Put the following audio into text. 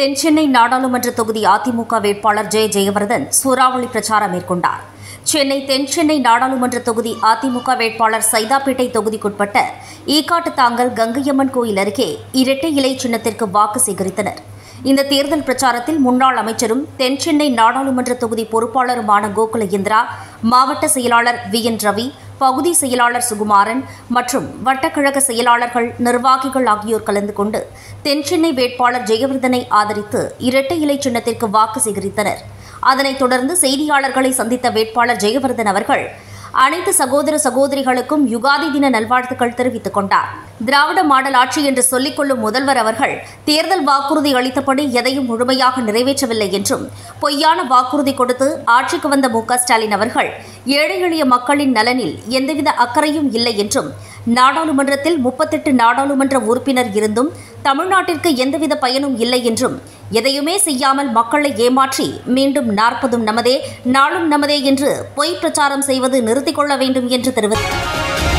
தென்சென்னை நாடாளுமன்ற தொகுதி அதிமுக வேட்பாளர் ஜெய ஜெயவர்தன் சூறாவளி பிரச்சாரம் மேற்கொண்டார் சென்னை தென்சென்னை நாடாளுமன்ற தொகுதி அதிமுக வேட்பாளர் சைதாப்பேட்டை தொகுதிக்குட்பட்ட ஈக்காட்டு தாங்கல் கங்கையம்மன் கோயில் அருகே இரட்டை இலை சின்னத்திற்கு வாக்கு சேகரித்தனர் இந்த தேர்தல் பிரச்சாரத்தில் முன்னாள் அமைச்சரும் தென்சென்னை நாடாளுமன்ற தொகுதி பொறுப்பாளருமான கோகுல இந்திரா மாவட்ட செயலாளர் வி என் ரவி பகுதி செயலாளர் சுகுமாரன் மற்றும் வட்டக்கழக செயலாளர்கள் நிர்வாகிகள் ஆகியோர் கலந்து கொண்டு தென்சென்னை வேட்பாளர் ஜெயவர்தனை ஆதரித்து இரட்டை இலை சின்னத்திற்கு வாக்கு சேகரித்தனர் அதனைத் தொடர்ந்து செய்தியாளர்களை சந்தித்த வேட்பாளர் ஜெயவர்தன் அவர்கள் அனைத்து சகோதர சகோதரிகளுக்கும் யுகாதி தின நல்வாழ்த்துக்கள் தெரிவித்துக் கொண்டார் திராவிட மாடல் ஆட்சி என்று சொல்லிக் கொள்ளும் முதல்வர் அவர்கள் தேர்தல் வாக்குறுதி அளித்தபடி எதையும் முழுமையாக நிறைவேற்றவில்லை என்றும் பொய்யான வாக்குறுதி கொடுத்து ஆட்சிக்கு வந்த மு க ஸ்டாலின் அவர்கள் ஏழை எளிய மக்களின் நலனில் எந்தவித அக்கறையும் இல்லை என்றும் நாடாளுமன்றத்தில் முப்பத்தெட்டு நாடாளுமன்ற உறுப்பினர் இருந்தும் தமிழ்நாட்டிற்கு எந்தவித பயனும் இல்லை என்றும் எதையுமே செய்யாமல் மக்களை ஏமாற்றி மீண்டும் நாற்பதும் நமதே நாளும் நமதே என்று பொய் பிரச்சாரம் செய்வது நிறுத்திக் கொள்ள வேண்டும் என்று தெரிவித்தார்